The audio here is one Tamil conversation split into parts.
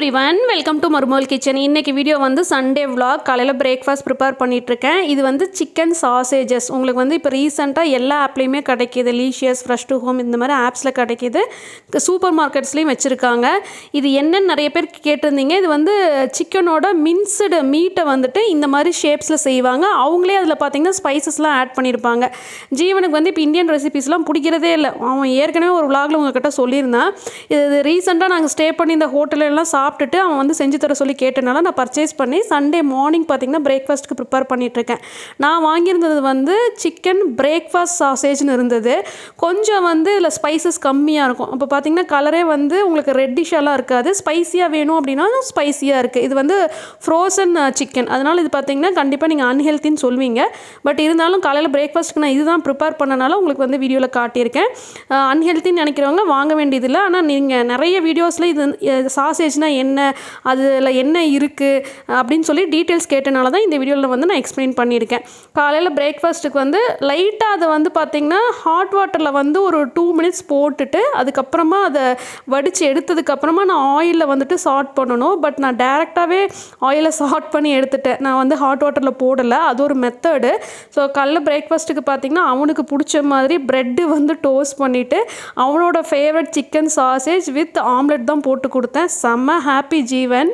every everyone welcome to Marumol kitchen இன்னைக்கு வீடியோ வந்து சண்டே vlog காலையில் பிரேக்ஃபாஸ்ட் ப்ரிப்பேர் பண்ணிகிட்ருக்கேன் இது வந்து சிக்கன் சாசேஜஸ் உங்களுக்கு வந்து இப்போ ரீசெண்டாக எல்லா ஆப்லேயுமே கிடைக்கிது லீஷியஸ் ஃப்ரெஷ் டு ஹோம் இந்த மாதிரி ஆப்ஸில் கிடைக்கிது சூப்பர் மார்க்கெட்ஸ்லேயும் வச்சுருக்காங்க இது என்னன்னு நிறைய பேர் கேட்டிருந்தீங்க இது வந்து சிக்கனோட மின்ஸ்டு மீட்டை வந்துட்டு இந்த மாதிரி ஷேப்ஸில் செய்வாங்க அவங்களே அதில் பார்த்தீங்கன்னா ஸ்பைசஸ்லாம் ஆட் பண்ணியிருப்பாங்க ஜீவனுக்கு வந்து இப்போ இந்தியன் ரெசிபிஸ்லாம் பிடிக்கிறதே இல்லை அவன் ஏற்கனவே ஒரு vlogல உங்ககிட்ட சொல்லியிருந்தான் இது ரீசெண்டாக நாங்கள் ஸ்டே பண்ணி இந்த hotel எல்லாம் சாப்பிட்டுட்டு அவன் வந்து செஞ்சு தர சொல்லி கேட்டனால நான் பர்ச்சேஸ் பண்ணி சண்டே மார்னிங் பார்த்தீங்கன்னா பிரேக்ஃபாஸ்ட்டுக்கு ப்ரிப்பேர் பண்ணிகிட்ருக்கேன் நான் வாங்கியிருந்தது வந்து சிக்கன் பிரேக்ஃபாஸ்ட் சாசேஜ்னு இருந்தது கொஞ்சம் வந்து இதில் ஸ்பைசஸ் கம்மியாக இருக்கும் அப்போ பார்த்தீங்கன்னா கலரே வந்து உங்களுக்கு ரெட்டிஷாலாம் இருக்காது ஸ்பைசியாக வேணும் அப்படின்னா ஸ்பைசியாக இருக்குது இது வந்து ஃப்ரோசன் சிக்கன் அதனால் இது பார்த்தீங்கன்னா கண்டிப்பாக நீங்கள் அன்ஹெல்த்தின்னு சொல்வீங்க பட் இருந்தாலும் காலையில் பிரேக்ஃபாஸ்ட்டுக்கு நான் இதுதான் ப்ரிப்பேர் பண்ணனால உங்களுக்கு வந்து வீடியோவில் காட்டியிருக்கேன் அன்ஹெல்த்தின்னு நினைக்கிறவங்க வாங்க வேண்டியதில்லை ஆனால் நீங்கள் நிறைய வீடியோஸில் இது சாசேஜ்னா என்ன அதில் என்ன இருக்குது அப்படின்னு சொல்லி டீட்டெயில்ஸ் கேட்டனால தான் இந்த வீடியோவில் வந்து நான் எக்ஸ்பிளைன் பண்ணியிருக்கேன் காலையில் பிரேக்ஃபாஸ்ட்டுக்கு வந்து லைட்டாக அதை வந்து பார்த்திங்கன்னா ஹாட் வாட்டரில் வந்து ஒரு டூ மினிட்ஸ் போட்டுட்டு அதுக்கப்புறமா அதை வடித்து எடுத்ததுக்கப்புறமா நான் ஆயிலில் வந்துட்டு சாட் பண்ணணும் பட் நான் டேரெக்டாகவே ஆயிலை சாட் பண்ணி எடுத்துட்டேன் நான் வந்து ஹாட் வாட்டரில் போடலை அது ஒரு மெத்தடு ஸோ காலைல பிரேக்ஃபாஸ்ட்டுக்கு பார்த்திங்கன்னா அவனுக்கு பிடிச்ச மாதிரி ப்ரெட்டு வந்து டோஸ்ட் பண்ணிவிட்டு அவனோட favourite chicken sausage with omelette தான் போட்டு கொடுத்தேன் செம்ம ஹாப்பி ஜீவன்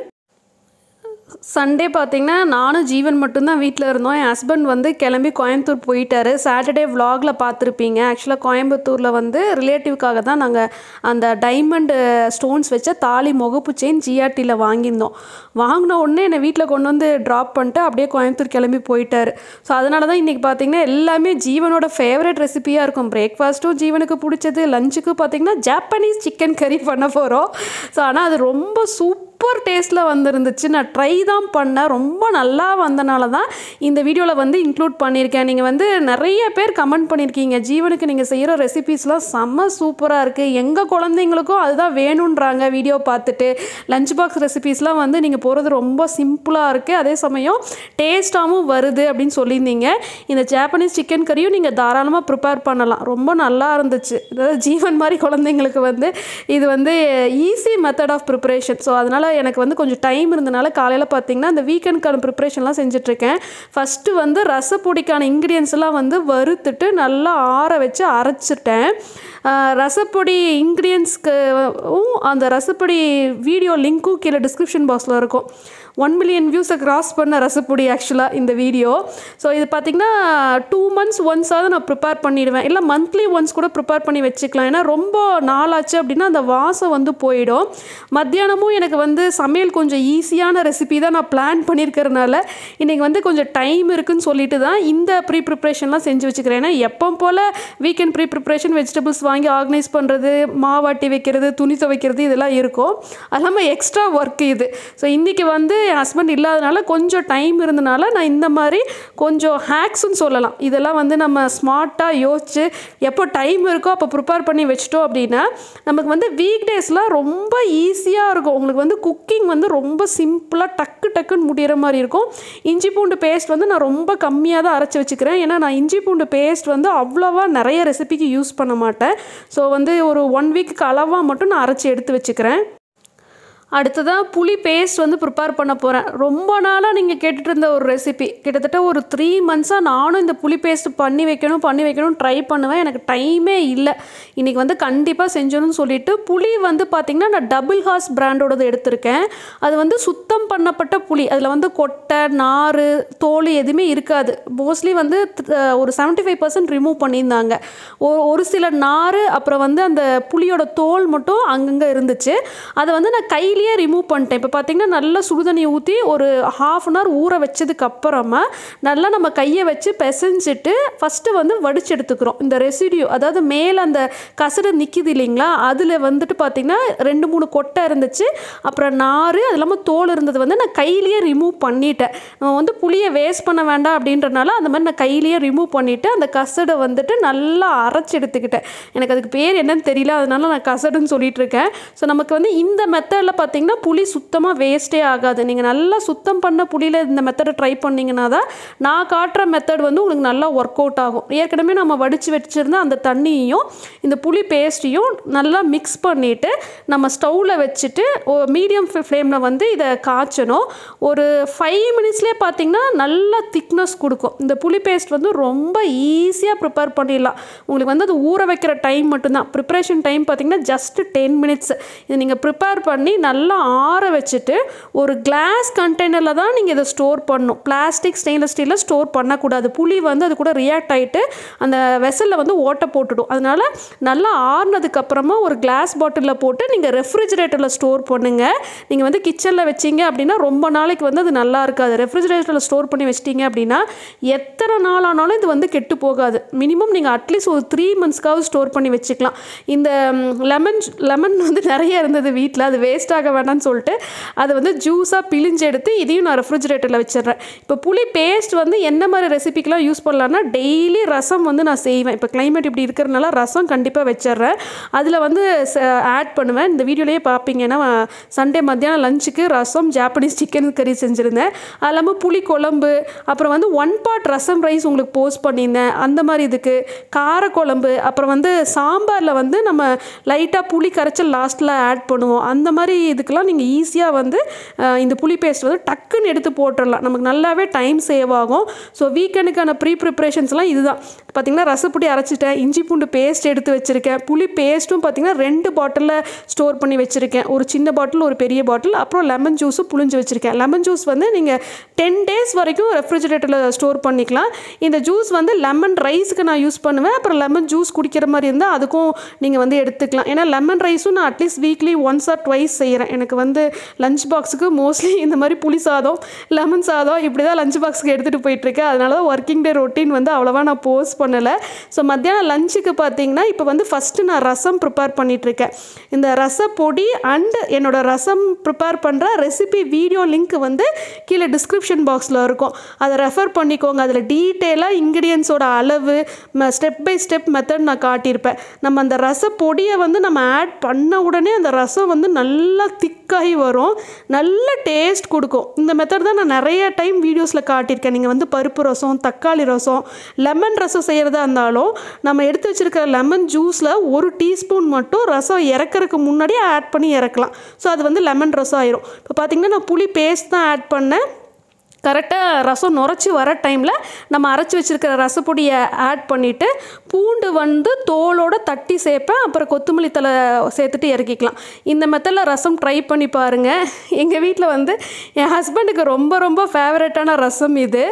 சண்டே பார்த்தீங்கன்னா நானும் ஜீவன் மட்டும்தான் வீட்டில் இருந்தோம் என் ஹஸ்பண்ட் வந்து கிளம்பி கோயம்புத்தூர் போயிட்டாரு சாட்டர்டே vlogல பார்த்துருப்பீங்க ஆக்சுவலாக கோயம்புத்தூரில் வந்து ரிலேட்டிவ்க்காக தான் நாங்கள் அந்த டைமண்ட் ஸ்டோன்ஸ் வச்ச தாலி முகப்பு செயின் ஜிஆர்டியில் வாங்கியிருந்தோம் வாங்கின உடனே என்னை வீட்டில் கொண்டு வந்து ட்ராப் பண்ணிட்டு அப்படியே கோயம்புத்தூர் கிளம்பி போயிட்டாரு ஸோ அதனால தான் இன்றைக்கி பார்த்தீங்கன்னா எல்லாமே ஜீவனோட ஃபேவரட் ரெசிபியாக இருக்கும் பிரேக்ஃபாஸ்ட்டும் ஜீவனுக்கு பிடிச்சது லஞ்சுக்கு பார்த்தீங்கன்னா ஜாப்பனீஸ் சிக்கன் கறி பண்ண போகிறோம் ஸோ ஆனால் அது ரொம்ப சூப்பர் சூப்பர் டேஸ்ட்டில் வந்துருந்துச்சு நான் ட்ரை தான் பண்ணேன் ரொம்ப நல்லா வந்தனால தான் இந்த வீடியோவில் வந்து இன்க்ளூட் பண்ணியிருக்கேன் நீங்கள் வந்து நிறைய பேர் கமெண்ட் பண்ணியிருக்கீங்க ஜீவனுக்கு நீங்கள் செய்கிற ரெசிபீஸ்லாம் செம்ம சூப்பராக இருக்குது எங்கள் குழந்தைங்களுக்கும் அதுதான் வேணுன்றாங்க வீடியோ பார்த்துட்டு லஞ்ச் பாக்ஸ் ரெசிபீஸ்லாம் வந்து நீங்கள் போகிறது ரொம்ப சிம்பிளாக இருக்குது அதே சமயம் டேஸ்ட்டாகவும் வருது அப்படின்னு சொல்லியிருந்தீங்க இந்த ஜாப்பனீஸ் சிக்கன் கறியும் நீங்கள் தாராளமாக ப்ரிப்பேர் பண்ணலாம் ரொம்ப நல்லா இருந்துச்சு அதாவது ஜீவன் மாதிரி குழந்தைங்களுக்கு வந்து இது வந்து easy method of preparation so அதனால் எனக்கு வந்து கொஞ்சம் டைம் இருந்தனால காலையில் பார்த்தீங்கன்னா இந்த வீக்கெண்ட்க்கான ப்ரிப்ரேஷன்லாம் செஞ்சிட்ருக்கேன் ஃபஸ்ட்டு வந்து ரசப்பொடிக்கான இன்க்ரீடியன்ஸ் எல்லாம் வந்து வறுத்துட்டு நல்லா ஆற வச்சு அரைச்சிட்டேன் ஆஹ் ரசப்பொடி இன்க்ரீடியன்ஸ்க்கு அந்த ரசப்பொடி வீடியோ லிங்க்கும் கீழே டிஸ்கிரிப்ஷன் பாக்ஸில் இருக்கும் ஒன் மில்லியன் வியூஸை கிராஸ் பண்ண ரசப்பொடி ஆக்சுவலாக இந்த வீடியோ ஸோ இது பார்த்திங்கன்னா டூ மந்த்ஸ் ஒன்ஸாவது நான் ப்ரிப்பேர் பண்ணிடுவேன் இல்லை மந்த்லி ஒன்ஸ் கூட ப்ரிப்பேர் பண்ணி வச்சுக்கலாம் ஏன்னா ரொம்ப நாளாச்சு அப்படின்னா அந்த வாசம் வந்து போயிடும் மத்தியானமும் எனக்கு வந்து சமையல் கொஞ்சம் ஈஸியான ரெசிபி தான் நான் பிளான் பண்ணியிருக்கிறதுனால இன்றைக்கி வந்து கொஞ்சம் டைம் இருக்குன்னு சொல்லிட்டு தான் இந்த ப்ரீ ப்ரிப்ரேஷன்லாம் செஞ்சு வச்சுக்கிறேன் ஏன்னா எப்போ போல் வீக்கெண்ட் ப்ரீ ப்ரிப்ரேஷன் வெஜிடபிள்ஸ் வாங்கி ஆர்கனைஸ் பண்ணுறது மாவாட்டி வைக்கிறது துணி துவைக்கிறது இதெல்லாம் இருக்கும் அது இல்லாமல் எக்ஸ்ட்ரா ஒர்க் இது ஸோ இன்றைக்கி வந்து என் ஹஸ்பண்ட் இல்லாதனால கொஞ்சம் டைம் இருந்தனால நான் இந்த மாதிரி கொஞ்சம் ஹேக்ஸ்னு சொல்லலாம் இதெல்லாம் வந்து நம்ம ஸ்மார்ட்டாக யோசிச்சு எப்போ டைம் இருக்கோ அப்போ ப்ரிப்பேர் பண்ணி வச்சிட்டோம் அப்படின்னா நமக்கு வந்து வீக் டேஸ்லாம் ரொம்ப ஈஸியாக இருக்கும் உங்களுக்கு வந்து குக்கிங் வந்து ரொம்ப சிம்பிளாக டக்கு டக்குன்னு முடிகிற மாதிரி இருக்கும் இஞ்சி பூண்டு பேஸ்ட் வந்து நான் ரொம்ப கம்மியாக தான் அரைச்சி வச்சுக்கிறேன் ஏன்னா நான் இஞ்சி பூண்டு பேஸ்ட் வந்து அவ்வளோவா நிறைய ரெசிபிக்கு யூஸ் பண்ண மாட்டேன் ஸோ வந்து ஒரு ஒன் வீக்குக்கு அளவாக மட்டும் நான் அரைச்சி எடுத்து வச்சுக்கிறேன் அடுத்ததாக புளி பேஸ்ட் வந்து ப்ரிப்பேர் பண்ண போகிறேன் ரொம்ப நாளாக நீங்கள் கேட்டுட்டு இருந்த ஒரு ரெசிபி கிட்டத்தட்ட ஒரு த்ரீ மந்த்ஸாக நானும் இந்த புளி பேஸ்ட் பண்ணி வைக்கணும் பண்ணி வைக்கணும் ட்ரை பண்ணுவேன் எனக்கு டைமே இல்லை இன்றைக்கி வந்து கண்டிப்பாக செஞ்சணும்னு சொல்லிட்டு புளி வந்து பார்த்திங்கன்னா நான் டபுள் ஹார்ஸ் பிராண்டோடது எடுத்திருக்கேன் அது வந்து சுத்தம் பண்ணப்பட்ட புளி அதில் வந்து கொட்டை நார் தோல் எதுவுமே இருக்காது மோஸ்ட்லி வந்து th- ஒரு செவன்ட்டி ஃபைவ் பர்சன்ட் ரிமூவ் பண்ணியிருந்தாங்க ஒ- ஒரு சில நார் அப்புறம் வந்து அந்த புளியோட தோல் மட்டும் அங்கங்கே இருந்துச்சு அதை வந்து நான் கையிலேயே ரிமூவ் பண்ணிட்டேன் இப்போ பார்த்தீங்கன்னா நல்லா சுடுதண்ணி ஊற்றி ஒரு ஹாஃப் அன் ஹவர் ஊற வச்சதுக்கு அப்புறமா நல்லா நம்ம கையை வச்சு பிசைஞ்சிட்டு ஃபஸ்ட்டு வந்து வடிச்சு எடுத்துக்கிறோம் இந்த ரெசிடியூ அதாவது மேலே அந்த கசடு நிற்கிது இல்லைங்களா அதில் வந்துட்டு பார்த்திங்கன்னா ரெண்டு மூணு கொட்டை இருந்துச்சு அப்புறம் நார் அது இல்லாமல் தோல் இருந்தது வந்து நான் கையிலேயே ரிமூவ் பண்ணிட்டேன் நம்ம வந்து புளியை வேஸ்ட் பண்ண வேண்டாம் அப்படின்றனால அந்த மாதிரி நான் கையிலேயே ரிமூவ் பண்ணிவிட்டு அந்த கசடை வந்துட்டு நல்லா அரைச்சி எடுத்துக்கிட்டேன் எனக்கு அதுக்கு பேர் என்னன்னு தெரியல அதனால நான் கசடுன்னு சொல்லிட்டு இருக்கேன் ஸோ நமக்கு வந்து இந்த மெத்தடில் பார்த்தீங்கன்னா புளி சுத்தமாக வேஸ்ட்டே ஆகாது நீங்கள் நல்லா சுத்தம் பண்ண புளியில் இந்த மெத்தடை ட்ரை பண்ணிங்கன்னா தான் நான் காட்டுற மெத்தட் வந்து உங்களுக்கு நல்லா ஒர்க் அவுட் ஆகும் ஏற்கனவே நம்ம வடித்து வச்சுருந்த அந்த தண்ணியையும் இந்த புளி பேஸ்ட்டையும் நல்லா மிக்ஸ் பண்ணிவிட்டு நம்ம ஸ்டவ்வில் வச்சுட்டு மீடியம் ஃப்ளேமில் வந்து இதை காய்ச்சணும் ஒரு ஃபைவ் மினிட்ஸ்லேயே பார்த்தீங்கன்னா நல்லா திக்னஸ் கொடுக்கும் இந்த புளி பேஸ்ட் வந்து ரொம்ப ஈஸியாக ப்ரிப்பேர் பண்ணிடலாம் உங்களுக்கு வந்து அது ஊற வைக்கிற டைம் மட்டும்தான் ப்ரிப்பரேஷன் டைம் பார்த்தீங்கன்னா ஜஸ்ட் டென் மினிட்ஸ் இது நீங்கள் ப்ரிப்பேர் பண்ணி நல்லா ஆற வச்சுட்டு ஒரு கிளாஸ் கண்டெய்னரில் தான் நீங்கள் இதை ஸ்டோர் பண்ணணும் பிளாஸ்டிக் ஸ்டெயின்லெஸ் ஸ்டீலில் ஸ்டோர் பண்ணக்கூடாது புளி வந்து அது கூட ரியாக்ட் ஆகிட்டு அந்த வெசலில் வந்து ஓட்டை போட்டுடும் அதனால் நல்லா ஆறுனதுக்கப்புறமா ஒரு கிளாஸ் பாட்டிலில் போட்டு நீங்கள் ரெஃப்ரிஜிரேட்டரில் ஸ்டோர் பண்ணுங்கள் நீங்கள் வந்து கிச்சனில் வச்சிங்க அப்படின்னா ரொம்ப நாளைக்கு வந்து அது நல்லா இருக்காது ரெஃப்ரிஜிரேட்டரில் ஸ்டோர் பண்ணி வச்சிட்டிங்க அப்படின்னா எத்தனை நாள் ஆனாலும் இது வந்து கெட்டு போகாது மினிமம் நீங்கள் அட்லீஸ்ட் ஒரு த்ரீ மந்த்ஸ்க்காவது ஸ்டோர் பண்ணி வச்சுக்கலாம் இந்த லெமன் லெமன் வந்து நிறைய இருந்தது வீட்டில் அது வேஸ்ட் ஆக வேண்டாம்னு சொல்லிட்டு அதை வந்து ஜூஸாக பிழிஞ்சு எடுத்து இதையும் நான் ரெஃப்ரிஜிரேட்டரில் வச்சிடுறேன் இப்போ புளி பேஸ்ட் வந்து என்ன மாதிரி ரெசிபிக்கெலாம் யூஸ் பண்ணலான்னா டெய்லி ரசம் வந்து நான் செய்வேன் இப்போ climate இப்படி இருக்கிறனால ரசம் கண்டிப்பாக வச்சிடுறேன் அதில் வந்து ஆட் பண்ணுவேன் இந்த வீடியோலேயே பார்ப்பீங்க ஏன்னா சண்டே மத்தியானம் லஞ்சுக்கு ரசம் ஜாப்பனீஸ் சிக்கன் கறி செஞ்சுருந்தேன் அது இல்லாமல் புளி குழம்பு அப்புறம் வந்து ஒன் பாட் ரசம் ரைஸ் உங்களுக்கு போஸ்ட் பண்ணியிருந்தேன் அந்த மாதிரி இதுக்கு காரக்குழம்பு அப்புறம் வந்து சாம்பாரில் வந்து நம்ம லைட்டாக புளி கரைச்சல் லாஸ்ட்டில் ஆட் பண்ணுவோம் அந்த மாதிரி இதுக்கெல்லாம் நீங்கள் ஈஸியாக வந்து அஹ், இந்த புளி பேஸ்ட் வந்து டக்குன்னு எடுத்து போட்டுடலாம் நமக்கு நல்லாவே டைம் சேவ் ஆகும் ஸோ வீக்கெண்டுக்கான ப்ரீ ப்ரிப்ரேஷன்ஸ்லாம் இதுதான் பார்த்திங்கன்னா ரசப்பொடி அரைச்சிட்டேன் இஞ்சி பூண்டு பேஸ்ட் எடுத்து வச்சுருக்கேன் புளி பேஸ்ட்டும் பார்த்திங்கன்னா ரெண்டு பாட்டிலில் ஸ்டோர் பண்ணி வச்சுருக்கேன் ஒரு சின்ன பாட்டில் ஒரு பெரிய பாட்டில் அப்புறம் லெமன் ஜூஸும் புளிஞ்சு வச்சுருக்கேன் லெமன் ஜூஸ் வந்து நீங்கள் டென் டேஸ் வரைக்கும் ரெஃப்ரிஜரேட்டரில் ஸ்டோர் பண்ணிக்கலாம் இந்த ஜூஸ் வந்து லெமன் ரைஸுக்கு நான் யூஸ் பண்ணுவேன் அப்புறம் லெமன் ஜூஸ் குடிக்கிற மாதிரி இருந்தால் அதுக்கும் நீங்கள் வந்து எடுத்துக்கலாம் ஏன்னா லெமன் ரைஸும் நான் at least weekly once or twice செய்கிறேன் எனக்கு வந்து லஞ்ச் பாக்ஸுக்கு மோஸ்ட்லி இந்த மாதிரி புளி சாதம் லெமன் சாதம் இப்படி தான் லஞ்ச் பாக்ஸுக்கு எடுத்துகிட்டு போயிட்டுருக்கேன் அதனால தான் ஒர்க்கிங் டே ரொட்டீன் வந்து அவ்வளோவா நான் போஸ்ட் பண்ணலை ஸோ மத்தியானம் லஞ்சுக்கு பார்த்தீங்கன்னா இப்போ வந்து ஃபஸ்ட்டு நான் ரசம் ப்ரிப்பேர் பண்ணிகிட்ருக்கேன் இந்த ரசப்பொடி அண்ட் என்னோட ரசம் ப்ரிப்பேர் பண்ணுற ரெசிபி வீடியோ லிங்க் வந்து கீழே டிஸ்கிரிப்ஷன் பாக்ஸில் இருக்கும் அதை ரெஃபர் பண்ணிக்கோங்க அதில் டீட்டெயிலாக இன்க்ரீடியன்ஸோட அளவு ஸ்டெப் பை ஸ்டெப் மெத்தட் நான் காட்டியிருப்பேன் நம்ம அந்த ரசப்பொடியை வந்து நம்ம ஆட் பண்ண உடனே அந்த ரசம் வந்து நல்லா திக்காகி வரும் நல்ல டேஸ்ட் கொடுக்கும் இந்த மெத்தட் தான் நான் நிறைய டைம் வீடியோஸில் காட்டியிருக்கேன் நீங்கள் வந்து பருப்பு ரசம் தக்காளி ரசம் லெமன் ரசம் செய்கிறதா இருந்தாலும் நம்ம எடுத்து வச்சுருக்கிற லெமன் ஜூஸில் ஒரு டீஸ்பூன் மட்டும் ரசம் இறக்கறதுக்கு முன்னாடியே ஆட் பண்ணி இறக்கலாம் ஸோ அது வந்து லெமன் ரசம் ஆயிரும் இப்போ பார்த்தீங்கன்னா நான் புளி பேஸ்ட் தான் ஆட் பண்ணேன் கரெக்டாக ரசம் நுரைச்சி வர டைமில் நம்ம அரைச்சி வச்சுருக்கிற ரசப்பொடியை ஆட் பண்ணிவிட்டு பூண்டு வந்து தோலோட தட்டி சேர்ப்பேன் அப்புறம் கொத்தமல்லி தலை சேர்த்துட்டு இறக்கிக்கலாம் இந்த மெத்தடில் ரசம் ட்ரை பண்ணி பாருங்கள் எங்கள் வீட்டில் வந்து என் ஹஸ்பண்டுக்கு ரொம்ப ரொம்ப ஃபேவரட்டான ரசம் இது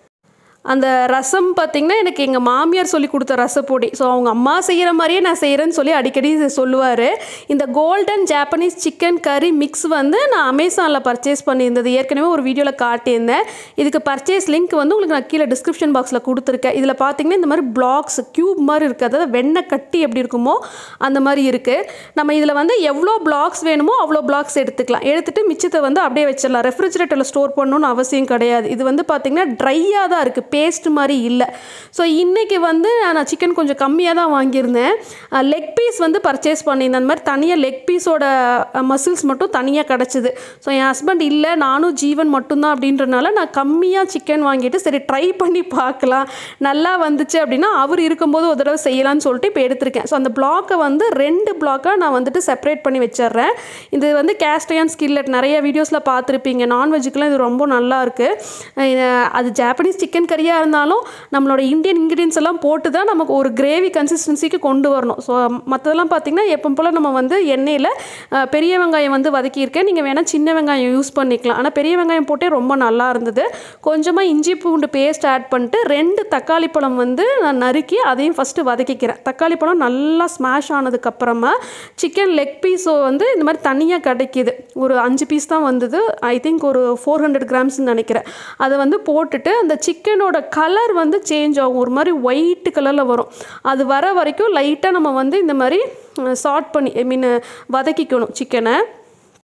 அந்த ரசம் பார்த்திங்கன்னா எனக்கு எங்கள் மாமியார் சொல்லி கொடுத்த ரசப்பொடி ஸோ அவங்க அம்மா செய்கிற மாதிரியே நான் செய்கிறேன்னு சொல்லி அடிக்கடி சொல்லுவார் இந்த golden Japanese chicken curry mix வந்து நான் அமேசானில் பர்ச்சேஸ் பண்ணியிருந்தது ஏற்கனவே ஒரு வீடியோவில் காட்டியிருந்தேன் இதுக்கு பர்ச்சேஸ் லிங்க் வந்து உங்களுக்கு நான் கீழே டிஸ்கிரிப்ஷன் பாக்ஸில் கொடுத்துருக்கேன் இதில் பார்த்தீங்கன்னா இந்த மாதிரி பிளாக்ஸ் க்யூப் மாதிரி இருக்குது அதாவது வெண்ணெய் கட்டி எப்படி இருக்குமோ அந்த மாதிரி இருக்குது நம்ம இதில் வந்து எவ்வளோ பிளாக்ஸ் வேணுமோ அவ்வளோ பிளாக்ஸ் எடுத்துக்கலாம் எடுத்துட்டு மிச்சத்தை வந்து அப்படியே வச்சிடலாம் ரெஃப்ரிஜரேட்டரில் ஸ்டோர் பண்ணணும்னு அவசியம் கிடையாது இது வந்து பார்த்திங்கன்னா ட்ரையாக தான் இருக்குது பேஸ்ட் மாதிரி இல்லை ஸோ இன்றைக்கி வந்து நான் சிக்கன் கொஞ்சம் கம்மியாக தான் வாங்கியிருந்தேன் லெக் பீஸ் வந்து பர்ச்சேஸ் பண்ணியிருந்தேன் அந்த மாதிரி தனியாக லெக் பீஸோட மசில்ஸ் மட்டும் தனியாக கிடச்சிது ஸோ என் ஹஸ்பண்ட் இல்லை நானும் ஜீவன் மட்டும்தான் அப்படின்றனால நான் கம்மியாக சிக்கன் வாங்கிட்டு சரி ட்ரை பண்ணி பார்க்கலாம் நல்லா வந்துச்சு அப்படின்னா அவர் இருக்கும்போது ஒரு தடவை செய்யலாம்னு சொல்லிட்டு இப்போ எடுத்திருக்கேன் ஸோ அந்த பிளாக்கை வந்து ரெண்டு பிளாக்காக நான் வந்துட்டு செப்பரேட் பண்ணி வச்சிடுறேன் இது வந்து கேஸ்டயான் ஸ்கில்லட் நிறைய வீடியோஸில் பார்த்துருப்பீங்க நான்வெஜ்ஜுக்கெலாம் இது ரொம்ப நல்லா இருக்குது அது ஜாப்பனீஸ் சிக்கன் கறியாக இருந்தாலும் நம்மளோட இந்தியன் இன்க்ரீடியன்ஸ் எல்லாம் போட்டு தான் நமக்கு ஒரு கிரேவி கன்சிஸ்டன்சிக்கு கொண்டு வரணும் ஸோ மற்றதெல்லாம் பார்த்திங்கன்னா எப்போ போல் நம்ம வந்து எண்ணெயில் அஹ், பெரிய வெங்காயம் வந்து வதக்கியிருக்கேன் நீங்கள் வேணால் சின்ன வெங்காயம் யூஸ் பண்ணிக்கலாம் ஆனால் பெரிய வெங்காயம் போட்டே ரொம்ப நல்லா இருந்தது கொஞ்சமாக இஞ்சி பூண்டு பேஸ்ட் ஆட் பண்ணிட்டு ரெண்டு தக்காளி பழம் வந்து நான் நறுக்கி அதையும் ஃபஸ்ட்டு வதக்கிக்கிறேன் தக்காளி பழம் நல்லா ஸ்மாஷ் ஆனதுக்கப்புறமா சிக்கன் லெக் பீஸோ வந்து இந்த மாதிரி தனியாக கிடைக்கிது ஒரு அஞ்சு பீஸ் தான் வந்தது ஐ திங்க் ஒரு ஃபோர் ஹண்ட்ரட் கிராம்ஸ்னு நினைக்கிறேன் அதை வந்து போட்டுட்டு அந்த சிக்கனோட கலர் வந்து சேஞ்ச் ஆகும் ஒரு மாதிரி ஒயிட் கலரில் வரும் அது வர வரைக்கும் லைட்டாக நம்ம வந்து இந்த மாதிரி சார்ட் பண்ணி ஐ மீன் வதக்கிக்கணும் சிக்கனை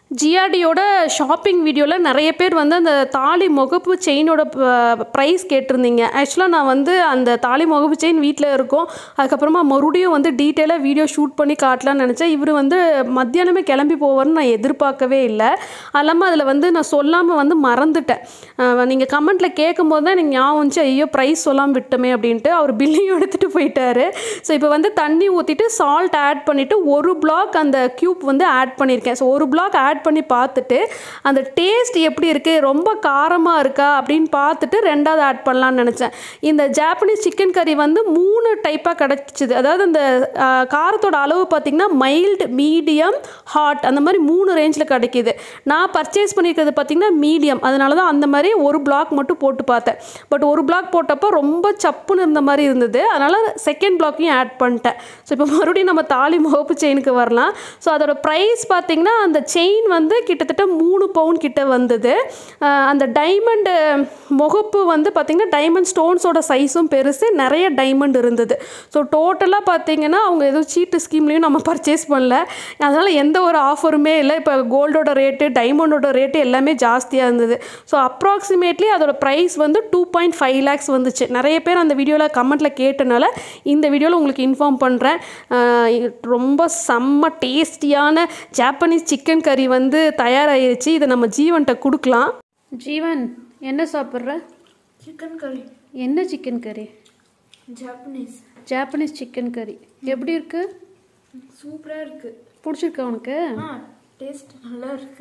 ஜிஆர்டியோட ஷாப்பிங் வீடியோவில் நிறைய பேர் வந்து அந்த தாலி முகப்பு செயினோட ப்ரைஸ் கேட்டிருந்தீங்க ஆக்சுவலாக நான் வந்து அந்த தாலி முகப்பு செயின் வீட்டில் இருக்கும் அதுக்கப்புறமா மறுபடியும் வந்து டீட்டெயிலாக வீடியோ ஷூட் பண்ணி காட்டலாம்னு நினச்சேன் இவர் வந்து மத்தியானமே கிளம்பி போவார்னு நான் எதிர்பார்க்கவே இல்லை அது இல்லாமல் அதில் வந்து நான் சொல்லாமல் வந்து மறந்துட்டேன் நீங்கள் கமெண்ட்டில் கேட்கும்போது தான் எனக்கு ஞாபகம் வந்துச்சு ஐயோ ப்ரைஸ் சொல்லாமல் விட்டோமே அப்படின்ட்டு அவர் பில்லையும் எடுத்துகிட்டு போயிட்டாரு ஸோ இப்போ வந்து தண்ணி ஊற்றிட்டு சால்ட் ஆட் பண்ணிவிட்டு ஒரு பிளாக் அந்த க்யூப் வந்து ஆட் பண்ணியிருக்கேன் ஸோ ஒரு பிளாக் ஆட் பண்ணி பார்த்துட்டு அந்த டேஸ்ட் எப்படி இருக்குது ரொம்ப காரமாக இருக்கா அப்படின்னு பார்த்துட்டு ரெண்டாவது ஆட் பண்ணலான்னு நினச்சேன் இந்த ஜாப்பனீஸ் சிக்கன் கறி வந்து மூணு டைப்பாக கிடச்சிது அதாவது அந்த ஆஹ், காரத்தோட அளவு பார்த்திங்கன்னா மைல்டு மீடியம் ஹாட் அந்த மாதிரி மூணு ரேஞ்சில் கிடைக்கிது நான் பர்ச்சேஸ் பண்ணியிருக்கிறது பார்த்திங்கன்னா மீடியம் அதனால தான் அந்த மாதிரி ஒரு பிளாக் மட்டும் போட்டு பார்த்தேன் பட் ஒரு பிளாக் போட்டப்போ ரொம்ப சப்புன்னு இருந்த மாதிரி இருந்தது அதனால் செகண்ட் பிளாக்கையும் ஆட் பண்ணிட்டேன் ஸோ இப்போ மறுபடியும் நம்ம தாலி முகப்பு செயினுக்கு வரலாம் ஸோ அதோட ப்ரைஸ் பார்த்திங்கன்னா அந்த செயின் வந்து கிட்டத்தட்ட மூணு பவுன் கிட்ட வந்தது அஹ் அந்த டைமண்டு முகப்பு வந்து பார்த்திங்கன்னா டைமண்ட் ஸ்டோன்ஸோட சைஸும் பெருசு நிறைய டைமண்ட் இருந்தது ஸோ டோட்டலாக பார்த்தீங்கன்னா அவங்க ஏதோ சீட்டு ஸ்கீம்லேயும் நம்ம பர்ச்சேஸ் பண்ணல அதனால் எந்த ஒரு ஆஃபருமே இல்லை இப்போ கோல்டோட ரேட்டு டைமண்டோட ரேட்டு எல்லாமே ஜாஸ்தியாக இருந்தது ஸோ அப்ராக்சிமேட்லி அதோட ப்ரைஸ் வந்து டூ பாயிண்ட் ஃபைவ் லேக்ஸ் வந்துச்சு நிறைய பேர் அந்த வீடியோவில் கமெண்ட்டில் கேட்டனால இந்த வீடியோவில் உங்களுக்கு இன்ஃபார்ம் பண்ணுறேன் ரொம்ப செம்ம டேஸ்டியான ஜாப்பனீஸ் சிக்கன் கறி வந்து தயாராகிருச்சு இதை நம்ம ஜீவன்கிட்ட கொடுக்கலாம் ஜீவன் என்ன சாப்பிட்ற சிக்கன் கறி என்ன சிக்கன் கறி ஜாப்பனீஸ் ஜாப்பனீஸ் சிக்கன் கறி எப்படி இருக்கு சூப்பராக இருக்கு பிடிச்சிருக்கா உனக்கு ஆ டேஸ்ட் நல்லா இருக்கு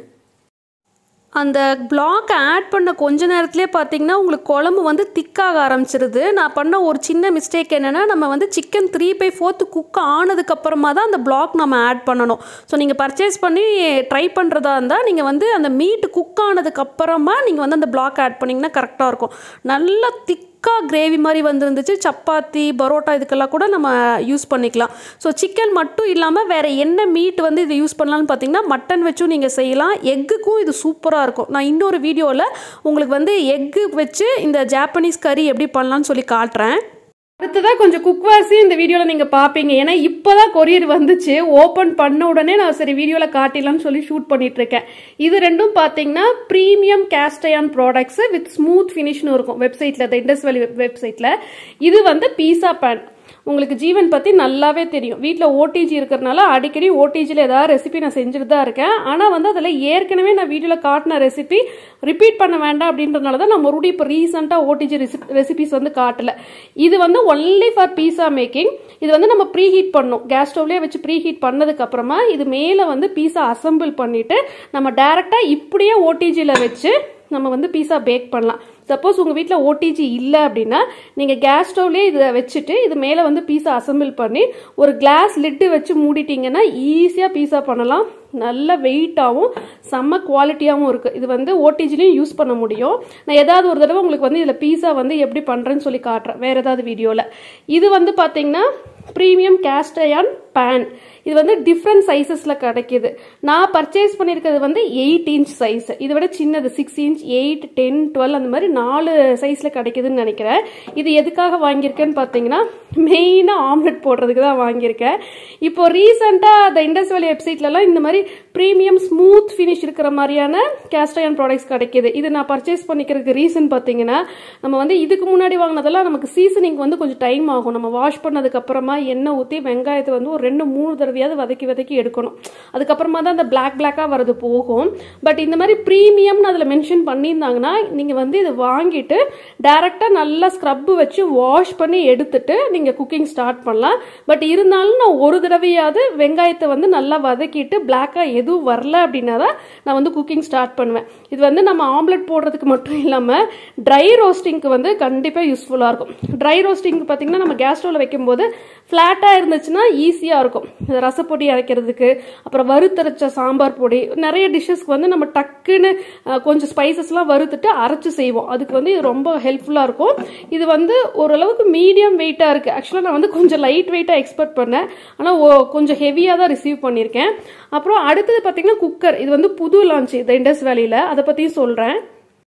அந்த பிளாக் ஆட் பண்ண கொஞ்ச நேரத்துலேயே பார்த்தீங்கன்னா உங்களுக்கு குழம்பு வந்து திக்காக ஆரம்பிச்சிருது நான் பண்ண ஒரு சின்ன மிஸ்டேக் என்னென்னா நம்ம வந்து chicken three by fourth cook ஆனதுக்கப்புறமா தான் அந்த பிளாக் நம்ம ஆட் பண்ணணும் ஸோ நீங்கள் பர்ச்சேஸ் பண்ணி ட்ரை பண்ணுறதா இருந்தால் நீங்கள் வந்து அந்த மீட் குக் ஆனதுக்கப்புறமா நீங்கள் வந்து அந்த பிளாக் ஆட் பண்ணிங்கன்னா கரெக்டாக இருக்கும் நல்லா திக் திக்காக கிரேவி மாதிரி வந்துருந்துச்சு சப்பாத்தி பரோட்டா இதுக்கெல்லாம் கூட நம்ம யூஸ் பண்ணிக்கலாம் ஸோ சிக்கன் மட்டும் இல்லாமல் வேறு என்ன மீட் வந்து இது யூஸ் பண்ணலாம்னு பார்த்தீங்கன்னா மட்டன் வச்சும் நீங்கள் செய்யலாம் எக்குக்கும் இது சூப்பராக இருக்கும் நான் இன்னொரு வீடியோவில் உங்களுக்கு வந்து எக்கு வச்சு இந்த ஜாப்பனீஸ் கறி எப்படி பண்ணலாம்னு சொல்லி காட்டுறேன் அடுத்ததாக கொஞ்சம் குக்வாசி இந்த வீடியோவில் நீங்கள் பார்ப்பீங்க ஏன்னா இப்போ தான் கொரியர் வந்துச்சு ஓப்பன் பண்ண உடனே நான் சரி வீடியோவில் காட்டிடலாம்னு சொல்லி ஷூட் பண்ணிட்டு இருக்கேன் இது ரெண்டும் பார்த்தீங்கன்னா premium cast iron products with smooth ஃபினிஷ்னு இருக்கும் வெப்சைட்டில் இந்த இண்டஸ் வேலி வெப்சைட்டில் இது வந்து பீஸா பேன் உங்களுக்கு ஜீவன் பற்றி நல்லாவே தெரியும் வீட்டில் ஓடிஜி இருக்கிறனால அடிக்கடி ஓடிஜியில் ஏதாவது ரெசிபி நான் செஞ்சுட்டு தான் இருக்கேன் ஆனால் வந்து அதில் ஏற்கனவே நான் வீடியோவில் காட்டின ரெசிபி ரிப்பீட் பண்ண வேண்டாம் அப்படின்றதுனால தான் நான் மறுபடியும் இப்போ ரீசெண்டாக ஓடிஜி ரெசிபிஸ் வந்து காட்டல இது வந்து ஒன்லி ஃபார் பீஸா மேக்கிங் இது வந்து நம்ம ப்ரீ ஹீட் பண்ணணும் கேஸ் ஸ்டவ்லேயே வச்சு ப்ரீ ஹீட் பண்ணதுக்கு அப்புறமா இது மேலே வந்து பீஸா அசம்பிள் பண்ணிட்டு நம்ம டைரெக்டாக இப்படியே ஓடிஜியில் வச்சு நம்ம வந்து பீஸா பேக் பண்ணலாம் சப்போஸ் உங்கள் வீட்டில் ஓடிஜி இல்லை அப்படின்னா நீங்கள் கேஸ் ஸ்டவ்லேயே இதை வச்சுட்டு இது மேலே வந்து பீஸா அசம்பிள் பண்ணி ஒரு கிளாஸ் லிட்டு வச்சு மூடிட்டீங்கன்னா ஈஸியாக பீஸா பண்ணலாம் நல்ல வெயிட்டாகவும் செம்ம குவாலிட்டியாகவும் இருக்குது இது வந்து ஓடிஜிலையும் யூஸ் பண்ண முடியும் நான் ஏதாவது ஒரு தடவை உங்களுக்கு வந்து இதில் பீஸா வந்து எப்படி பண்ணுறேன்னு சொல்லி காட்டுறேன் வேறு ஏதாவது வீடியோவில் இது வந்து பார்த்தீங்கன்னா ப்ரீமியம் கேஸ்டயான் பேன் இது வந்து டிஃப்ரெண்ட் சைஸஸில் கிடைக்கிது நான் பர்ச்சேஸ் பண்ணியிருக்கிறது வந்து எயிட் இன்ச் சைஸ் இதை விட சின்னது six inch eight ten twelve அந்த மாதிரி நாலு சைஸில் கிடைக்குதுன்னு நினைக்கிறேன் இது எதுக்காக வாங்கியிருக்கேன்னு பார்த்தீங்கன்னா மெயினாக ஆம்லெட் போடுறதுக்கு தான் வாங்கியிருக்கேன் இப்போ ரீசெண்டாக அந்த இண்டஸ் வேலி வெப்சைட்லலாம் இந்த மாதிரி ப்ரீமியம் ஸ்மூத் ஃபினிஷ் இருக்கிற மாதிரியான கேஸ்டயான் ப்ராடக்ட்ஸ் கிடைக்கிது இது நான் பர்ச்சேஸ் பண்ணிக்கிறதுக்கு ரீசன் பார்த்தீங்கன்னா நம்ம வந்து இதுக்கு முன்னாடி வாங்கினதெல்லாம் நமக்கு சீசனிங் வந்து கொஞ்சம் டைம் ஆகும் நம்ம வாஷ் பண்ணதுக்கு அப்புறமா எண்ணெய் ஊற்றி வெங்காயத்தை வந்து ஒரு ரெண்டு மூணு தடவையாவது வதக்கி வதக்கி எடுக்கணும் அதுக்கப்புறமா தான் அந்த பிளாக் பிளாக்காக வரது போகும் பட் இந்த மாதிரி ப்ரீமியம்னு அதில் மென்ஷன் பண்ணியிருந்தாங்கன்னா நீங்கள் வந்து இதை வாங்கிட்டு டேரெக்டாக நல்லா ஸ்க்ரப்பு வச்சு வாஷ் பண்ணி எடுத்துட்டு நீங்கள் குக்கிங் ஸ்டார்ட் பண்ணலாம் பட் இருந்தாலும் நான் ஒரு தடவையாவது வெங்காயத்தை வந்து நல்லா வதக்கிட்டு பிளாக்காக எதுவும் வரல அப்படின்னா தான் நான் வந்து குக்கிங் ஸ்டார்ட் பண்ணுவேன் இது வந்து நம்ம ஆம்லெட் போடுறதுக்கு மட்டும் இல்லாமல் ட்ரை ரோஸ்டிங்க்கு வந்து கண்டிப்பாக யூஸ்ஃபுல்லாக இருக்கும் ட்ரை ரோஸ்டிங் பார்த்தீங்கன்னா நம்ம கேஸ் ஸ்டவ்வில் வைக்கும்போது ஃப்ளாட்டாக இருந்துச்சுன்னா ஈஸியாக இருக்கும் இந்த ரசப்பொடி அரைக்கிறதுக்கு அப்புறம் வறுத்தரைச்ச சாம்பார் பொடி நிறைய டிஷ்ஷஸ்க்கு வந்து நம்ம டக்குன்னு அஹ், கொஞ்சம் ஸ்பைசஸ்லாம் வறுத்துட்டு அரைச்சு செய்வோம் அதுக்கு வந்து இது ரொம்ப ஹெல்ப்ஃபுல்லாக இருக்கும் இது வந்து ஓரளவுக்கு மீடியம் வெயிட்டாக இருக்குது ஆக்சுவலாக நான் வந்து கொஞ்சம் லைட் வெயிட்டாக எக்ஸ்பெக்ட் பண்ணேன் ஆனால் கொஞ்சம் ஹெவியாக தான் ரிசீவ் பண்ணியிருக்கேன் அப்புறம் அடுத்தது பார்த்தீங்கன்னா குக்கர் இது வந்து புது லான்ச் இந்த இண்டஸ் வேலியில் அதை பற்றியும் சொல்கிறேன்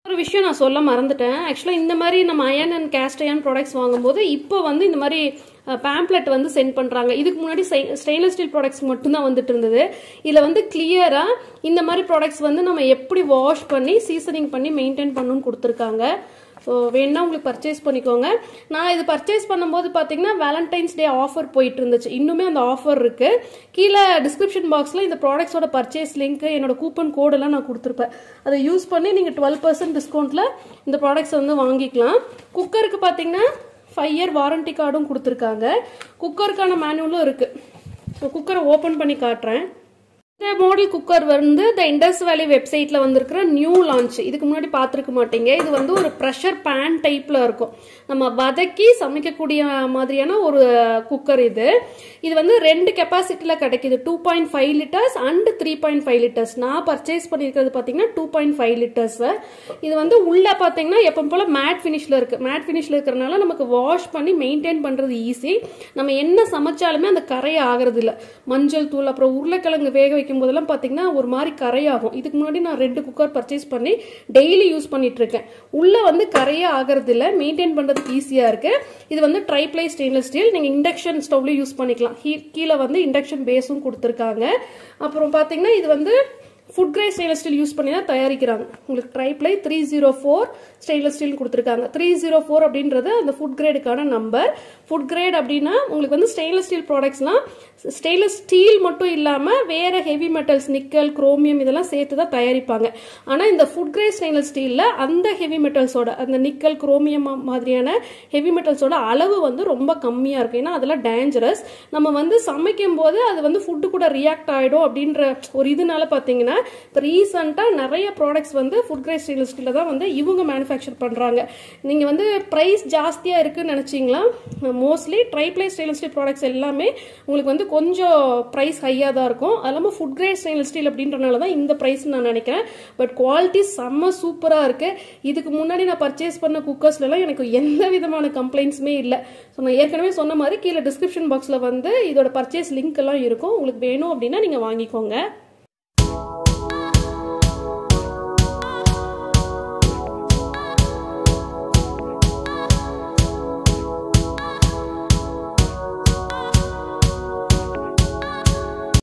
ஒரு விஷயம் நான் சொல்ல மறந்துட்டேன் ஆக்சுவலாக இந்த மாதிரி நம்ம iron and cast iron products வாங்கும்போது இப்போ வந்து இந்த மாதிரி பேம்ப்ளெட் வந்து சென்ட் பண்ணுறாங்க இதுக்கு முன்னாடி ஸ்டெயின்லெஸ் ஸ்டீல் ப்ராடக்ட்ஸ் மட்டும்தான் வந்துட்டு இருந்தது இதில் வந்து கிளியராக இந்த மாதிரி ப்ராடக்ட்ஸ் வந்து நம்ம எப்படி வாஷ் பண்ணி சீசனிங் பண்ணி மெயின்டைன் பண்ணணும்னு கொடுத்துருக்காங்க ஸோ வேணா உங்களுக்கு பர்ச்சேஸ் பண்ணிக்கோங்க நான் இது பர்ச்சேஸ் பண்ணும்போது பார்த்தீங்கன்னா வேலண்டைன்ஸ் டே ஆஃபர் போயிட்டு இருந்துச்சு இன்னுமே அந்த ஆஃபர் இருக்கு கீழே டிஸ்கிரிப்ஷன் பாக்ஸில் இந்த ப்ராடக்ட்ஸோட பர்ச்சேஸ் லிங்க் என்னோட கூப்பன் கோடெல்லாம் நான் கொடுத்துருப்பேன் அதை யூஸ் பண்ணி நீங்கள் டுவெல் பர்சன்ட் டிஸ்கவுண்ட்டில் இந்த ப்ராடக்ட்ஸ் வந்து வாங்கிக்கலாம் குக்கருக்கு பார்த்தீங்கன்னா ஃபைவ் இயர் வாரண்டி கார்டும் கொடுத்துருக்காங்க குக்கருக்கான மேனுவலும் இருக்குது ஸோ குக்கரை ஓப்பன் பண்ணி காட்டுறேன் இந்த மாடல் குக்கர் வந்து இந்த இண்டஸ் வேலி வெப்சைட்ல வந்திருக்கிற நியூ லான்ச் இதுக்கு முன்னாடி பார்த்துருக்க மாட்டீங்க இது வந்து ஒரு ப்ரெஷர் பேன் டைப்ல இருக்கும் நம்ம வதக்கி சமைக்கக்கூடிய மாதிரியான ஒரு குக்கர் இது இது வந்து ரெண்டு கெப்பாசிட்டியில் கிடைக்குது two point five litres and three point five litres நான் பர்ச்சேஸ் பண்ணியிருக்கிறது பார்த்தீங்கன்னா டூ பாயிண்ட் ஃபைவ் லிட்டர்ஸ் இது வந்து உள்ள பார்த்தீங்கன்னா எப்போ போல மேட் ஃபினிஷில் இருக்கு மேட் ஃபினிஷில் இருக்கிறனால நமக்கு வாஷ் பண்ணி மெயின்டைன் பண்ணுறது ஈஸி நம்ம என்ன சமைச்சாலுமே அந்த கரை ஆகிறது இல்லை மஞ்சள் தூள் அப்புறம் உருளைக்கிழங்கு வேக வைக்கும் போதெல்லாம் பார்த்தீங்கன்னா ஒரு மாதிரி கரையாகும் இதுக்கு முன்னாடி நான் ரெண்டு குக்கர் பர்ச்சேஸ் பண்ணி டெய்லி யூஸ் பண்ணிட்டு இருக்கேன் உள்ள வந்து கரையே ஆகிறது இல்லை மெயின்டைன் பண்ணுறதுக்கு ஈஸியாக இருக்கு இது வந்து ட்ரைப்ளை ஸ்டெயின்லெஸ் ஸ்டீல் நீங்கள் இண்டக்ஷன் ஸ்டவ்லையும் யூஸ் பண்ணிக்கலாம் ஹீ- கீழே வந்து இண்டக்ஷன் பேஸும் கொடுத்துருக்காங்க அப்புறம் பார்த்தீங்கன்னா இது வந்து food grade stainless steel use பண்ணி தான் தயாரிக்கிறாங்க உங்களுக்கு triply three zero four stainless steel கொடுத்துருக்காங்க த்ரீ ஜீரோ ஃபோர் அப்படின்றது அந்த ஃபுட் கிரேடுக்கான நம்பர் ஃபுட் கிரேட் அப்படின்னா உங்களுக்கு வந்து ஸ்டெயின்லெஸ் ஸ்டீல் ப்ராடக்ட்ஸ்லாம் ஸ்டெயின்லெஸ் ஸ்டீல் மட்டும் இல்லாமல் வேற ஹெவி மெட்டல்ஸ் நிக்கல் குரோமியம் இதெல்லாம் சேர்த்து தான் தயாரிப்பாங்க ஆனால் இந்த ஃபுட் கிரேட் ஸ்டெயின்லெஸ் ஸ்டீலில் அந்த ஹெவி மெட்டல்ஸோட அந்த நிக்கல் குரோமியம் மாதிரியான ஹெவி மெட்டல்ஸோட அளவு வந்து ரொம்ப கம்மியாக இருக்கும் ஏன்னா அதெல்லாம் டேஞ்சரஸ் நம்ம வந்து சமைக்கும் போது அது வந்து ஃபுட்டு கூட ரியாக்ட் ஆகிடும் அப்படின்ற ஒரு இதனால பார்த்தீங்கன்னா இப்போ ரீசெண்டாக நிறைய ப்ராடக்ட்ஸ் வந்து ஃபுட் கிரேட் ஸ்டெயின்லெஸ் ஸ்டீலில் தான் வந்து இவங்க மேனுஃபேக்சர் பண்ணுறாங்க நீங்கள் வந்து ப்ரைஸ் ஜாஸ்தியாக இருக்குன்னு நினச்சிங்களா mostly triply stainless steel products எல்லாமே உங்களுக்கு வந்து கொஞ்சம் ப்ரைஸ் ஹையாக தான் இருக்கும் அது இல்லாமல் ஃபுட் கிரேட் ஸ்டெயின்லெஸ் ஸ்டீல் அப்படின்றனால தான் இந்த ப்ரைஸ் நான் நினைக்கிறேன் பட் குவாலிட்டி செம்ம சூப்பராக இருக்குது இதுக்கு முன்னாடி நான் பர்ச்சேஸ் பண்ண குக்கர்ஸ்லாம் எனக்கு எந்த விதமான கம்ப்ளைண்ட்ஸுமே இல்லை ஸோ நான் ஏற்கனவே சொன்ன மாதிரி கீழே டிஸ்கிரிப்ஷன் பாக்ஸில் வந்து இதோட பர்ச்சேஸ் லிங்க் எல்லாம் இருக்கும் உங்களுக்கு வேணும் அப்படின்னா நீங்கள் வாங்கிக்கோங்க